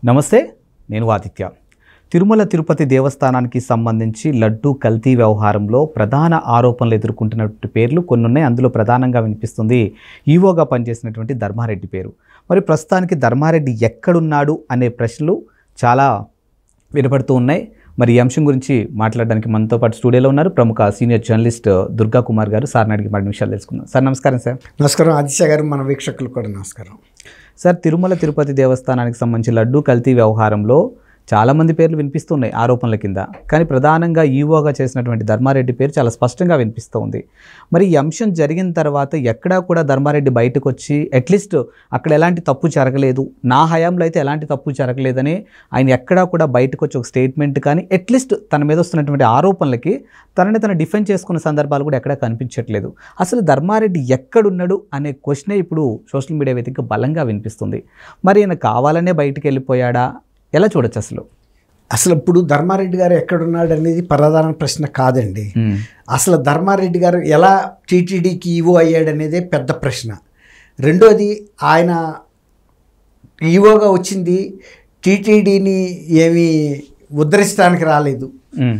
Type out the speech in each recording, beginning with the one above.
నమస్తే నేను ఆదిత్య తిరుమల తిరుపతి దేవస్థానానికి సంబంధించి లడ్డు కల్తీ వ్యవహారంలో ప్రధాన ఆరోపణలు ఎదుర్కొంటున్నటువంటి పేర్లు కొన్ని ఉన్నాయి అందులో ప్రధానంగా వినిపిస్తుంది ఈవోగా పనిచేసినటువంటి ధర్మారెడ్డి పేరు మరి ప్రస్తుతానికి ధర్మారెడ్డి ఎక్కడున్నాడు అనే ప్రశ్నలు చాలా వినపడుతూ ఉన్నాయి మరి ఈ అంశం గురించి మాట్లాడడానికి మనతో పాటు స్టూడియోలో ఉన్నారు ప్రముఖ సీనియర్ జర్నలిస్ట్ దుర్గా కుమార్ గారు సార్ని అడిగి మరిన్ని విషయాలు తెలుసుకుందాం సార్ నమస్కారం సార్ నమస్కారం ఆదిత్య గారు మన వీక్షకులకు కూడా నమస్కారం సార్ తిరుమల తిరుపతి దేవస్థానానికి సంబంధించి లడ్డు కల్తీ వ్యవహారంలో చాలామంది పేర్లు వినిపిస్తున్నాయి ఆరోపణల కింద కానీ ప్రధానంగా ఈవోగా చేసినటువంటి ధర్మారెడ్డి పేరు చాలా స్పష్టంగా వినిపిస్తూ ఉంది మరి ఈ అంశం జరిగిన తర్వాత ఎక్కడా కూడా ధర్మారెడ్డి బయటకు వచ్చి అట్లీస్ట్ అక్కడ ఎలాంటి తప్పు జరగలేదు నా హయాంలో అయితే ఎలాంటి తప్పు జరగలేదని ఆయన ఎక్కడా కూడా బయటకు వచ్చి ఒక స్టేట్మెంట్ కానీ అట్లీస్ట్ తన మీద వస్తున్నటువంటి ఆరోపణలకి తనని తను డిఫెండ్ చేసుకున్న సందర్భాలు కూడా ఎక్కడా కనిపించట్లేదు అసలు ధర్మారెడ్డి ఎక్కడున్నాడు అనే క్వశ్చనే ఇప్పుడు సోషల్ మీడియా వేదిక బలంగా వినిపిస్తుంది మరి ఈయన కావాలనే బయటికి వెళ్ళిపోయాడా ఎలా చూడొచ్చు అసలు అసలు ఇప్పుడు ధర్మారెడ్డి గారు ఎక్కడున్నాడు అనేది ప్రధాన ప్రశ్న కాదండి అసలు ధర్మారెడ్డి గారు ఎలా టీటీడీకి ఈవో అయ్యాడనేదే పెద్ద ప్రశ్న రెండోది ఆయన ఈవోగా వచ్చింది టీటీడీని ఏమీ ఉద్ధరించడానికి రాలేదు ఉమ్.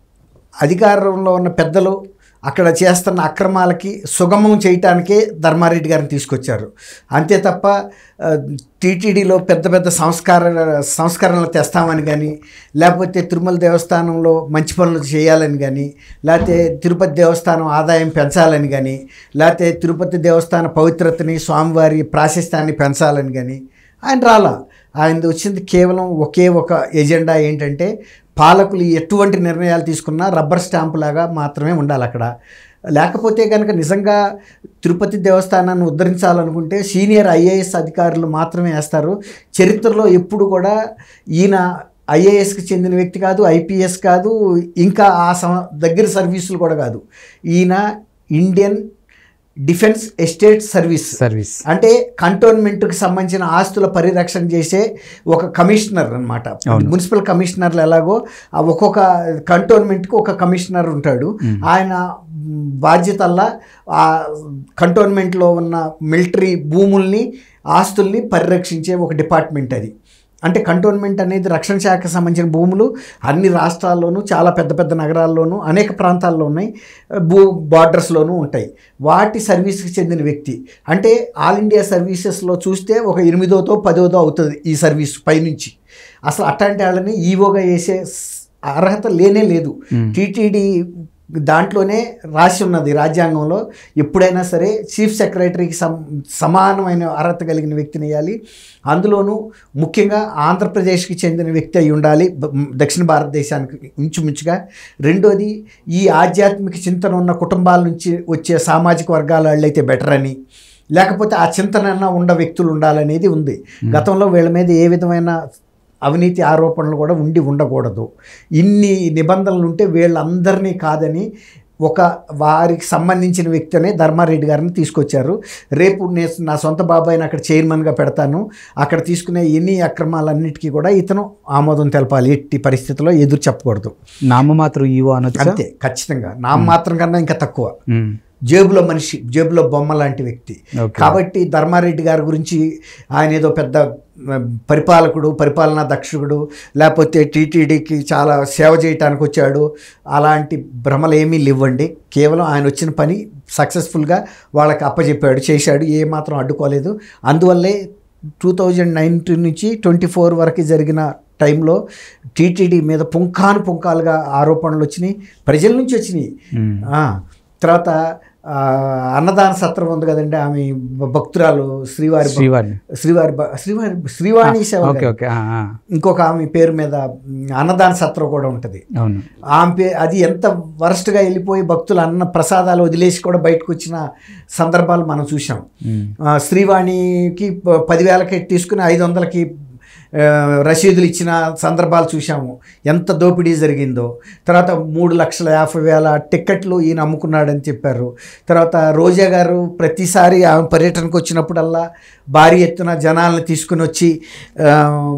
అధికారంలో ఉన్న పెద్దలు అక్కడ చేస్తున్న అక్రమాలకి సుగమం చేయటానికే ధర్మారెడ్డి గారిని తీసుకొచ్చారు అంతే తప్ప ఆ, టీటీడీలో పెద్ద పెద్ద సంస్కార సంస్కరణలు తెస్తామని కానీ లేకపోతే తిరుమల దేవస్థానంలో మంచి పనులు చేయాలని కానీ లేకపోతే తిరుపతి దేవస్థానం ఆదాయం పెంచాలని కానీ లేకపోతే తిరుపతి దేవస్థాన పవిత్రతని స్వామివారి ప్రాశస్త్యాన్ని పెంచాలని కానీ ఆయన రాలా ఆయనది వచ్చింది కేవలం ఒకే ఒక ఎజెండా ఏంటంటే పాలకులు ఎటువంటి నిర్ణయాలు తీసుకున్నా రబ్బర్ స్టాంపు లాగా మాత్రమే ఉండాలి అక్కడ లేకపోతే కనుక నిజంగా తిరుపతి దేవస్థానాన్ని ఉద్ధరించాలనుకుంటే సీనియర్ ఐఏఎస్ అధికారులు మాత్రమే వేస్తారు చరిత్రలో ఎప్పుడు కూడా ఈయన ఐఏఎస్కి చెందిన వ్యక్తి కాదు ఐపీఎస్ కాదు ఇంకా ఆ సమ దగ్గర సర్వీసులు కూడా కాదు ఈయన Indian Defence Estate Service service అంటే కంటోన్మెంట్కి సంబంధించిన ఆస్తుల పరిరక్షణ చేసే ఒక కమిషనర్ అనమాట అవును. మున్సిపల్ కమిషనర్లు ఎలాగో ఆ ఒక్కొక్క కంటోన్మెంట్కి ఒక కమిషనర్ ఉంటాడు ఆయన మ్, బాధ్యతల్లా ఆ కంటోన్మెంట్లో ఉన్న మిలిటరీ భూముల్ని ఆస్తుల్ని పరిరక్షించే ఒక డిపార్ట్మెంట్ అది అంటే కంటోన్మెంట్ అనేది రక్షణ శాఖకు సంబంధించిన భూములు అన్ని రాష్ట్రాల్లోనూ చాలా పెద్ద పెద్ద నగరాల్లోనూ అనేక ప్రాంతాల్లో ఉన్నాయి భూ బార్డర్స్లోనూ ఉంటాయి వాటి సర్వీస్కి చెందిన వ్యక్తి అంటే ఆల్ ఇండియా సర్వీసెస్లో చూస్తే ఒక ఎనిమిదోతో పదోతో అవుతుంది ఈ సర్వీస్ పైనుంచి అసలు అట్లాంటి వాళ్ళని ఈవోగా వేసే స్- అర్హత లేనే లేదు టీటీడీ దాంట్లోనే రాసి ఉన్నది రాజ్యాంగంలో ఎప్పుడైనా సరే చీఫ్ సెక్రటరీకి సమ్ సమానమైన అర్హత కలిగిన వ్యక్తిని వేయాలి అందులోనూ ముఖ్యంగా ఆంధ్రప్రదేశ్కి చెందిన వ్యక్తి అయి ఉండాలి బ- దక్షిణ భారతదేశానికి ఇంచుమించుగా రెండోది ఈ ఆధ్యాత్మిక చింతన ఉన్న కుటుంబాల నుంచి వచ్చే సామాజిక వర్గాల వాళ్ళైతే బెటర్ అని లేకపోతే ఆ చింతన ఉన్న వ్యక్తులు ఉండాలనేది ఉంది గతంలో వీళ్ళ మీద ఏ విధమైన అవినీతి ఆరోపణలు కూడా ఉండి ఉండకూడదు ఇన్ని నిబంధనలు ఉంటే వీళ్ళందరినీ కాదని ఒక వారికి సంబంధించిన వ్యక్తినే ధర్మారెడ్డి గారిని తీసుకొచ్చారు రేపు నేను నా సొంత బాబాయిని అక్కడ చైర్మన్గా పెడతాను అక్కడ తీసుకునే ఎన్ని అక్రమాలన్నిటికీ కూడా ఇతను ఆమోదం తెలపాలి ఎట్టి పరిస్థితుల్లో ఎదురు చెప్పకూడదు నామమాత్రం ఈవో అనొచ్చా అంతే ఖచ్చితంగా నా మాత్రం కన్నా ఇంకా తక్కువ ఉమ్. జేబులో మనిషి జేబులో బొమ్మ లాంటి వ్యక్తి ఓకే. కాబట్టి ధర్మారెడ్డి గారి గురించి ఆయన ఏదో పెద్ద ఆ, పరిపాలకుడు పరిపాలనా దక్షుడు లేకపోతే టీటీడీకి చాలా సేవ చేయటానికి వచ్చాడు అలాంటి భ్రమలు ఏమీ లేవండి కేవలం ఆయన వచ్చిన పని సక్సెస్ఫుల్గా వాళ్ళకి అప్పచెప్పాడు చేశాడు ఏ మాత్రం అడ్డుకోలేదు అందువల్లే టూ థౌజండ్ నైన్టీన్ నుంచి ట్వంటీ ఫోర్ వరకు జరిగిన టైంలో టీటీడీ మీద పుంఖాను పుంఖాలుగా ఆరోపణలు వచ్చినాయి ప్రజల నుంచి వచ్చినాయి ఉమ్. ఆ, తర్వాత ఆ, అన్నదాన సత్రం ఉంది కదండి ఆమె భ- భక్తురాలు శ్రీవారి భ- శ్రీవారిని శ్రీవారి భ- శ్రీవారి శ్రీవాణి సేవ ఓకే ఓకే ఆ, ఆ. ఇంకొక ఆమె పేరు మీద మ్, అన్నదాన సత్రం కూడా ఉంటుంది అవును ఆమె పే అది ఎంత వరస్ట్గా వెళ్ళిపోయి భక్తులు అన్న ప్రసాదాలు వదిలేసి కూడా బయటకు వచ్చిన సందర్భాలు మనం చూసాం ఉమ్. ఆ, శ్రీవాణికి ప- పదివేలకి తీసుకుని ఐదు వందలకి ఆ, రసీదులు ఇచ్చిన సందర్భాలు చూసాము ఎంత దోపిడీ జరిగిందో తర్వాత మూడు లక్షల యాభై వేల టిక్కెట్లు ఈయన అమ్ముకున్నాడని చెప్పారు తర్వాత రోజా గారు ప్రతిసారి ఆమె పర్యటనకు వచ్చినప్పుడల్లా భారీ ఎత్తున జనాలను తీసుకుని వచ్చి ఆ,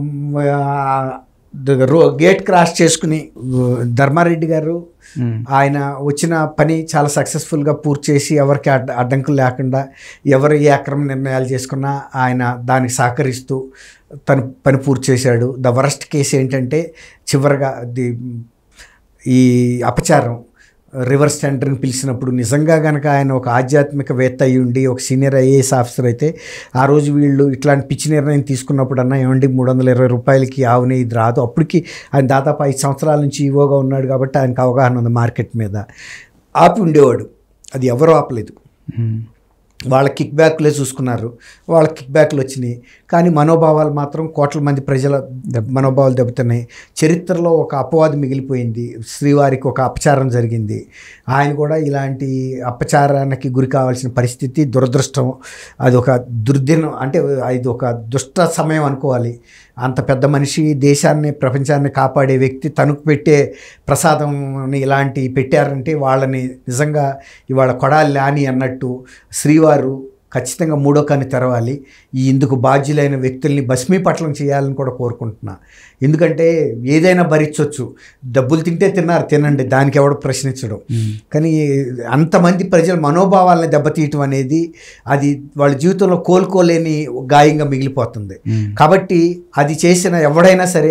ద- రో గేట్ క్రాస్ చేసుకుని ధర్మారెడ్డి గారు ఉమ్. ఆయన వచ్చిన పని చాలా సక్సెస్ఫుల్గా పూర్తి చేసి ఎవరికి అడ్డ అడ్డంకులు లేకుండా ఎవరు ఏ అక్రమ నిర్ణయాలు చేసుకున్నా ఆయన దానికి సహకరిస్తూ తను పని పూర్తి చేశాడు ద వరస్ట్ కేసు ఏంటంటే చివరిగా ది ఈ అపచారం రివర్స్ టెండర్ని పిలిచినప్పుడు నిజంగా కనుక ఆయన ఒక ఆధ్యాత్మికవేత్త అయి ఉండి ఒక సీనియర్ ఐఏఎస్ ఆఫీసర్ అయితే ఆ రోజు వీళ్ళు ఇట్లాంటి పిచ్చి నిర్ణయం తీసుకున్నప్పుడన్నా ఏమండి మూడు వందల ఇరవై రూపాయలకి ఆవునే ఇది రాదు అప్పటికి ఆయన దాదాపు ఐదు సంవత్సరాల నుంచి ఈవోగా ఉన్నాడు కాబట్టి ఆయనకు అవగాహన ఉంది మార్కెట్ మీద ఆపి ఉండేవాడు అది ఎవరు ఆపలేదు మ్మ్. వాళ్ళ కిక్ బ్యాక్లే చూసుకున్నారు వాళ్ళ కిక్ బ్యాక్లు వచ్చినాయి కానీ మనోభావాలు మాత్రం కోట్ల మంది ప్రజల దెబ్- మనోభావాలు దెబ్బతున్నాయి చరిత్రలో ఒక అపవాదం మిగిలిపోయింది శ్రీవారికి ఒక అపచారం జరిగింది ఆయన కూడా ఇలాంటి అపచారానికి గురి కావాల్సిన పరిస్థితి దురదృష్టం అది ఒక దుర్దినం అంటే ఇది ఒక దుష్ట సమయం అనుకోవాలి అంత పెద్ద మనిషి దేశాన్ని ప్రపంచాన్ని కాపాడే వ్యక్తి తనకు పెట్టే ప్రసాదంని ఇలాంటి పెట్టారంటే వాళ్ళని నిజంగా ఇవాళ కొడాలి లాని అన్నట్టు శ్రీవారు ఖచ్చితంగా మూడో కన్ను తెరవాలి ఈ ఇందుకు బాధ్యులైన వ్యక్తుల్ని భస్మీపట్లం చేయాలని కూడా కోరుకుంటున్నా ఎందుకంటే ఏదైనా భరించవచ్చు డబ్బులు తింటే తిన్నారు తినండి దానికి ఎవడు ప్రశ్నించడం కానీ అంతమంది ప్రజల మనోభావాలను దెబ్బతీయటం అనేది అది వాళ్ళ జీవితంలో కోలుకోలేని గాయంగా మిగిలిపోతుంది మ్మ్. కాబట్టి అది చేసిన ఎవడైనా సరే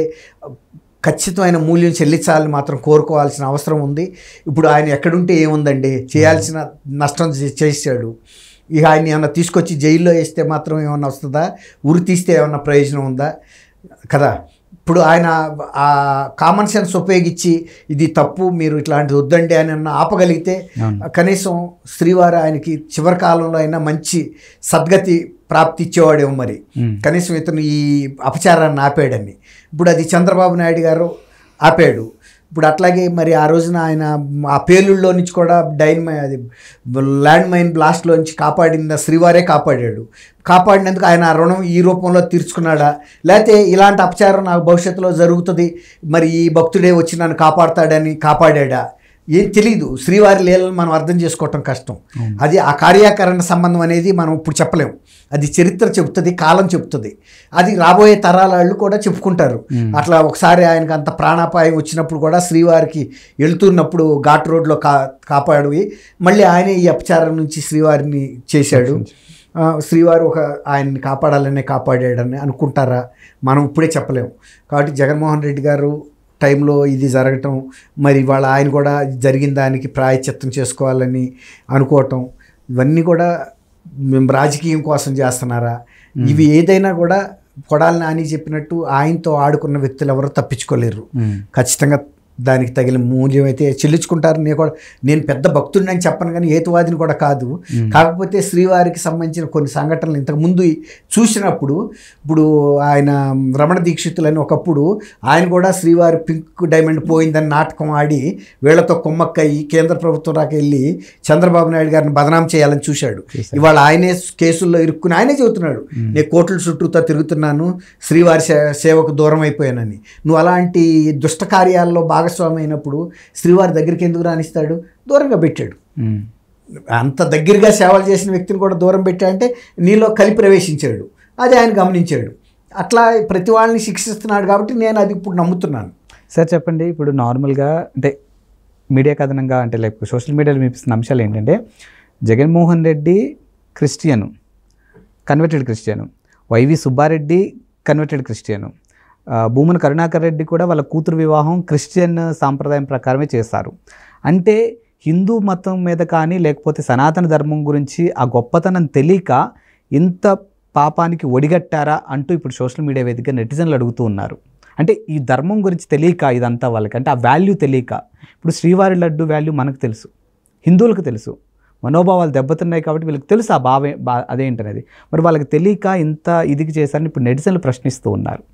ఖచ్చితమైన మూల్యం చెల్లించాలని మాత్రం కోరుకోవాల్సిన అవసరం ఉంది ఇప్పుడు ఆయన ఎక్కడుంటే ఏముందండి చేయాల్సిన నష్టం చే- చేశాడు ఇక ఆయన ఏమన్నా తీసుకొచ్చి జైల్లో వేస్తే మాత్రం ఏమన్నా వస్తుందా ఉరి తీస్తే ఏమన్నా ప్రయోజనం ఉందా కదా ఇప్పుడు ఆయన ఆ కామన్ సెన్స్ ఉపయోగించి ఇది తప్పు మీరు ఇట్లాంటిది వద్దండి అని అన్న ఆపగలిగితే అవును. కనీసం శ్రీవారు ఆయనకి చివరి కాలంలో అయినా మంచి సద్గతి ప్రాప్తి ఇచ్చేవాడేమో మరి మ్మ్. కనీసం ఇతను ఈ అపచారాన్ని ఆపాడని ఇప్పుడు అది చంద్రబాబు నాయుడు గారు ఆపాడు ఇప్పుడు అట్లాగే మరి ఆ రోజున ఆయన ఆ పేలుళ్ళలో నుంచి కూడా డైన్ మై అది ల్యాండ్ మైన్ బ్లాస్ట్లో నుంచి కాపాడిన శ్రీవారే కాపాడాడు కాపాడినందుకు ఆయన ఆ రుణం ఈ రూపంలో తీర్చుకున్నాడా లేకపోతే ఇలాంటి అపచారం నాకు భవిష్యత్తులో జరుగుతుంది మరి ఈ భక్తుడే వచ్చి నన్ను కాపాడతాడని కాపాడాడా ఏం తెలియదు శ్రీవారి లీలను మనం అర్థం చేసుకోవటం కష్టం అది ఆ కార్యాకరణ సంబంధం అనేది మనం ఇప్పుడు చెప్పలేం అది చరిత్ర చెప్తుంది కాలం చెప్తుంది అది రాబోయే తరాల వాళ్ళు కూడా చెప్పుకుంటారు అట్లా ఒకసారి ఆయనకు అంత ప్రాణాపాయం వచ్చినప్పుడు కూడా శ్రీవారికి వెళ్తున్నప్పుడు ఘాట్ రోడ్లో కా కాపాడి మళ్ళీ ఆయనే ఈ అపచారం నుంచి శ్రీవారిని చేశాడు ఆ, శ్రీవారు ఒక ఆయన్ని కాపాడాలనే కాపాడాడని అనుకుంటారా మనం ఇప్పుడే చెప్పలేము కాబట్టి జగన్మోహన్ రెడ్డి గారు టైంలో ఇది జరగటం మరి వాళ్ళ ఆయన కూడా జరిగిన దానికి ప్రాయశ్చిత్తం చేసుకోవాలని అనుకోవటం ఇవన్నీ కూడా మేము రాజకీయం కోసం చేస్తున్నారా ఇవి ఏదైనా కూడా కొడాలి నాని చెప్పినట్టు ఆయనతో ఆడుకున్న వ్యక్తులు ఎవరో తప్పించుకోలేరు మ్మ్. ఖచ్చితంగా దానికి తగిన మూల్యం అయితే చెల్లించుకుంటారు నేను కూడా నేను పెద్ద భక్తుడిని అని చెప్పను కానీ హేతువాదిని కూడా కాదు కాకపోతే శ్రీవారికి సంబంధించిన కొన్ని సంఘటనలు ఇంతకుముందు చూసినప్పుడు ఇప్పుడు ఆయన రమణ దీక్షితులని ఒకప్పుడు ఆయన కూడా శ్రీవారి పింక్ డైమండ్ పోయిందని నాటకం ఆడి వీళ్లతో కొమ్మక్కయ్యి కేంద్ర ప్రభుత్వం దాకా వెళ్ళి చంద్రబాబు నాయుడు గారిని బదనాం చేయాలని చూశాడు ఇవాళ ఆయనే కేసుల్లో ఇరుక్కుని ఆయనే చెబుతున్నాడు నేను కోట్ల చుట్టూతో తిరుగుతున్నాను శ్రీవారి సే- సేవకు దూరం అయిపోయానని నువ్వు అలాంటి దుష్ట కార్యాల్లో భాగస్వామి అయినప్పుడు శ్రీవారి దగ్గరికి ఎందుకు రాణిస్తాడు దూరంగా పెట్టాడు మ్మ్. అంత దగ్గరగా సేవలు చేసిన వ్యక్తిని కూడా దూరం పెట్టాడంటే నీలో కలి ప్రవేశించాడు అది ఆయన గమనించాడు అట్లా ప్రతి వాళ్ళని శిక్షిస్తున్నాడు కాబట్టి నేను అది ఇప్పుడు నమ్ముతున్నాను సార్ చెప్పండి ఇప్పుడు నార్మల్గా అంటే మీడియా కథనంగా అంటే లైక్ సోషల్ మీడియాలో వినిపిస్తున్న అంశాలు ఏంటంటే Jaganmohan Reddy Christian converted Christian YV Subba Reddy converted Christian ఆ, భూమన కరుణాకర్ రెడ్డి కూడా వాళ్ళ కూతురు వివాహం క్రిస్టియన్ సాంప్రదాయం ప్రకారమే చేస్తారు అంటే హిందూ మతం మీద కానీ లేకపోతే సనాతన ధర్మం గురించి ఆ గొప్పతనం తెలియక ఇంత పాపానికి ఒడిగట్టారా అంటూ ఇప్పుడు సోషల్ మీడియా వేదికగా నెటిజన్లు అడుగుతూ ఉన్నారు అంటే ఈ ధర్మం గురించి తెలియక ఇదంతా వాళ్ళకి అంటే ఆ వాల్యూ తెలియక ఇప్పుడు శ్రీవారి లడ్డు వాల్యూ మనకు తెలుసు హిందువులకు తెలుసు మనోభావాలు దెబ్బతిన్నాయి కాబట్టి వీళ్ళకి తెలుసు ఆ భావే బా అదేంటనేది మరి వాళ్ళకి తెలియక ఇంత ఇదికి చేశారని ఇప్పుడు నెటిజన్లు ప్రశ్నిస్తూ ఉన్నారు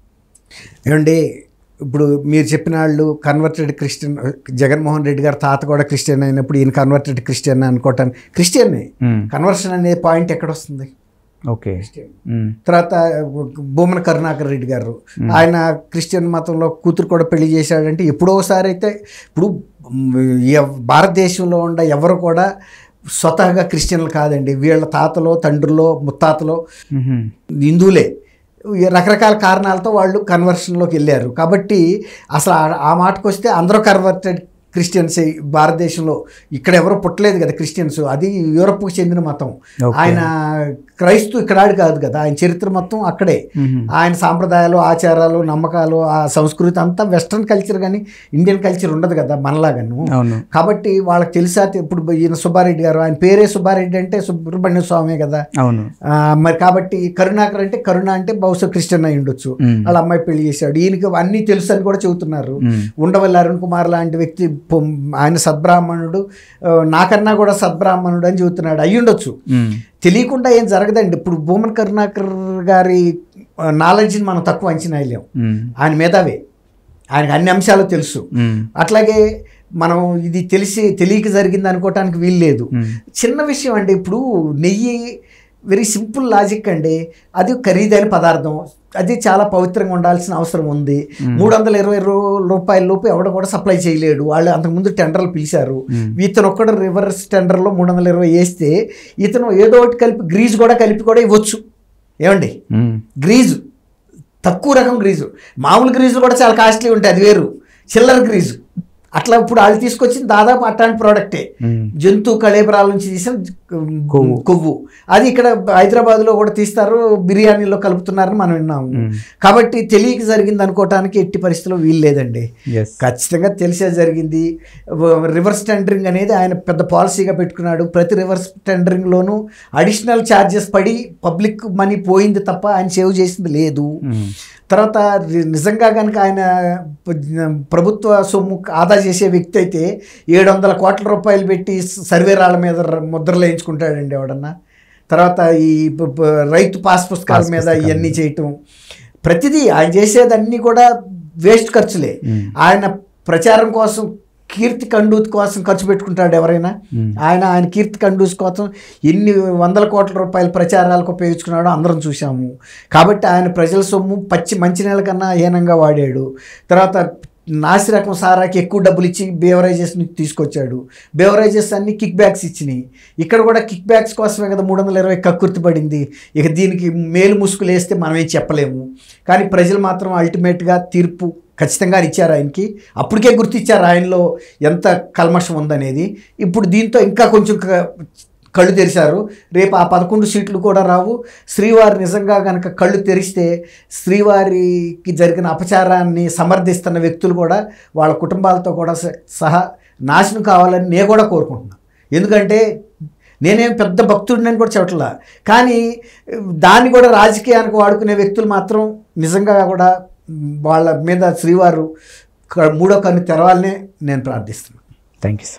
ఏమండి ఇప్పుడు మీరు చెప్పిన వాళ్ళు కన్వర్టెడ్ క్రిస్టియన్ జగన్మోహన్ రెడ్డి గారు తాత కూడా క్రిస్టియన్ అయినప్పుడు ఈయన కన్వర్టెడ్ క్రిస్టియన్ అనుకోవటానికి క్రిస్టియన్ని కన్వర్షన్ అనే పాయింట్ ఎక్కడ వస్తుంది ఓకే మ్మ్. తర్వాత భూమన కరుణాకర్ రెడ్డి గారు ఆయన క్రిస్టియన్ మతంలో కూతురు కూడా పెళ్లి చేశాడంటే ఎప్పుడో ఒకసారి అయితే ఇప్పుడు మ్, ఎవ్- భారతదేశంలో ఉన్న ఎవరు కూడా స్వతహాగా క్రిస్టియన్లు కాదండి వీళ్ళ తాతలో తండ్రులో ముత్తాతలో మ్మ్. హిందువులే ఈ రకరకాల కారణాలతో వాళ్ళు కన్వర్షన్లోకి వెళ్ళారు కాబట్టి అసలు ఆ- ఆ మాటకు వస్తే అందరూ కన్వర్టెడ్ క్రిస్టియన్స్ భారతదేశంలో ఇక్కడ ఎవరో పుట్టలేదు కదా క్రిస్టియన్స్ అది యూరప్కు చెందిన మతం Okay. ఆయన క్రైస్తు ఇక్కడాడు కాదు కదా ఆయన చరిత్ర మొత్తం అక్కడే మ్మ్. ఆయన సాంప్రదాయాలు ఆచారాలు నమ్మకాలు ఆ సంస్కృతి అంతా వెస్ట్రన్ కల్చర్ కానీ ఇండియన్ కల్చర్ ఉండదు కదా మనలాగాను అవును కాబట్టి వాళ్ళకి తెలిసా ఇప్పుడు ఈయన సుబ్బారెడ్డి గారు ఆయన పేరే సుబ్బారెడ్డి అంటే సుబ్రహ్మణ్య స్వామి కదా అవును ఆ, మరి కాబట్టి కరుణాకర్ అంటే కరుణ అంటే బహుశా క్రిస్టియన్ అయి ఉండొచ్చు మ్మ్. వాళ్ళ అమ్మాయి పెళ్లి చేశాడు ఈయనకి అన్నీ తెలుసు అని కూడా చెబుతున్నారు మ్మ్. ఉండవల్లి అరుణ్ కుమార్ లాంటి వ్యక్తి పొం- ఆయన సద్బ్రాహ్మణుడు ఆ, నాకన్నా కూడా సద్బ్రాహ్మణుడు అని చెబుతున్నాడు అయ్యి ఉండొచ్చు మ్మ్. తెలియకుండా ఏం జరగదండి ఇప్పుడు భూమన్ కరుణాకర్ గారి నాలెడ్జ్ని మనం తక్కువ అంచనా వేయలేం మ్మ్. ఆయన మేధావే ఆయనకు అన్ని అంశాలు తెలుసు మ్మ్. అట్లాగే మనం ఇది తెలిసి తెలియక జరిగింది అనుకోవటానికి వీలు లేదు మ్మ్. చిన్న విషయం అండి ఇప్పుడు నెయ్యి వెరీ సింపుల్ లాజిక్ అండి అది ఖరీదైన పదార్థం అది చాలా పవిత్రంగా ఉండాల్సిన అవసరం ఉంది మూడు వందల ఇరవై రూ- రూపాయల లోపు ఎవడ కూడా సప్లై చేయలేడు వాళ్ళు అంతకుముందు టెండర్లు పిలిచారు మ్మ్. ఇతను ఒక్కడు రివర్స్ టెండర్లో మూడు వందల ఇరవై వేస్తే ఇతను ఏదో ఒకటి కలిపి గ్రీజ్ కూడా కలిపి కూడా ఇవ్వచ్చు ఏమండి మ్మ్. గ్రీజు తక్కువ రకం గ్రీజు మామూలు గ్రీజులు కూడా చాలా కాస్ట్లీ ఉంటాయి అది వేరు చిల్లర గ్రీజు అట్లా ఇప్పుడు వాళ్ళు తీసుకొచ్చిన దాదాపు అట్లాంటి ప్రోడక్టే మ్మ్. జంతు కళేబరాల నుంచి తీసిన కొవ్వు. కొవ్వు అది ఇక్కడ హైదరాబాద్లో కూడా తీస్తారు బిర్యానీలో కలుపుతున్నారని మనం విన్నాము మ్మ్. కాబట్టి తెలియక జరిగింది అనుకోవటానికి ఎట్టి పరిస్థితుల్లో వీలు లేదండి Yes. ఖచ్చితంగా తెలిసే జరిగింది రివర్స్ టెండరింగ్ అనేది ఆయన పెద్ద పాలసీగా పెట్టుకున్నాడు ప్రతి రివర్స్ టెండరింగ్లోనూ అడిషనల్ ఛార్జెస్ పడి పబ్లిక్ మనీ పోయింది తప్ప ఆయన సేవ్ చేసింది లేదు మ్మ్. తర్వాత రి- నిజంగా కనుక ఆయన ప- ప్రభుత్వ సొమ్ము ఆదా చేసే వ్యక్తి అయితే ఏడు వందల కోట్ల రూపాయలు పెట్టి సర్వే రాళ్ళ మీద ర- ముద్రలు వేయించుకుంటాడండి ఎవడన్నా తర్వాత ఈ ప- ప- రైతు పాస్ పుస్తకాల పాస్ మీద పుస్తకాల ఇవన్నీ మీద. చేయటం ప్రతిదీ ఆయన చేసేదన్నీ కూడా వేస్ట్ ఖర్చులే మ్మ్. ఆయన ప్రచారం కోసం కీర్తి కండూత్ కోసం ఖర్చు పెట్టుకుంటాడు ఎవరైనా మ్మ్. ఆయన ఆయన కీర్తి కండూస్ కోసం ఎన్ని వందల కోట్ల రూపాయల ప్రచారాలకు ఉపయోగించుకున్నాడో అందరం చూసాము కాబట్టి ఆయన ప్రజల సొమ్ము పచ్చి మంచినీళ్ళ కన్నా హీనంగా వాడాడు తర్వాత నాసి రకం సారాకి ఎక్కువ డబ్బులు ఇచ్చి బేవరేజెస్ తీసుకొచ్చాడు బేవరేజెస్ అన్ని కిక్ బ్యాక్స్ ఇచ్చినాయి ఇక్కడ కూడా కిక్ బ్యాక్స్ కోసమే కదా మూడు వందల ఇరవై కక్కుర్తి పడింది ఇక దీనికి మేలు ముసుగులు వేస్తే మనమేం చెప్పలేము కానీ ప్రజలు మాత్రం అల్టిమేట్గా తీర్పు ఖచ్చితంగా ఇచ్చారు ఆయనకి అప్పటికే గుర్తిచ్చారు ఆయనలో ఎంత కల్మషం ఉందనేది ఇప్పుడు దీంతో ఇంకా కొంచెం క- కళ్ళు తెరిచారు రేపు ఆ పదకొండు సీట్లు కూడా రావు శ్రీవారి నిజంగా కనుక కళ్ళు తెరిస్తే శ్రీవారికి జరిగిన అపచారాన్ని సమర్థిస్తున్న వ్యక్తులు కూడా వాళ్ళ కుటుంబాలతో కూడా స- సహా నాశనం కావాలని నేను కూడా కోరుకుంటున్నాను ఎందుకంటే నేనేం పెద్ద భక్తుడిని కూడా చెప్పట్లా కానీ దాన్ని కూడా రాజకీయానికి వాడుకునే వ్యక్తులు మాత్రం నిజంగా కూడా వాళ్ళ మీద శ్రీవారు క- మూడో కన్ను తెరవాలనే నేను ప్రార్థిస్తున్నాను థ్యాంక్ యూ సార్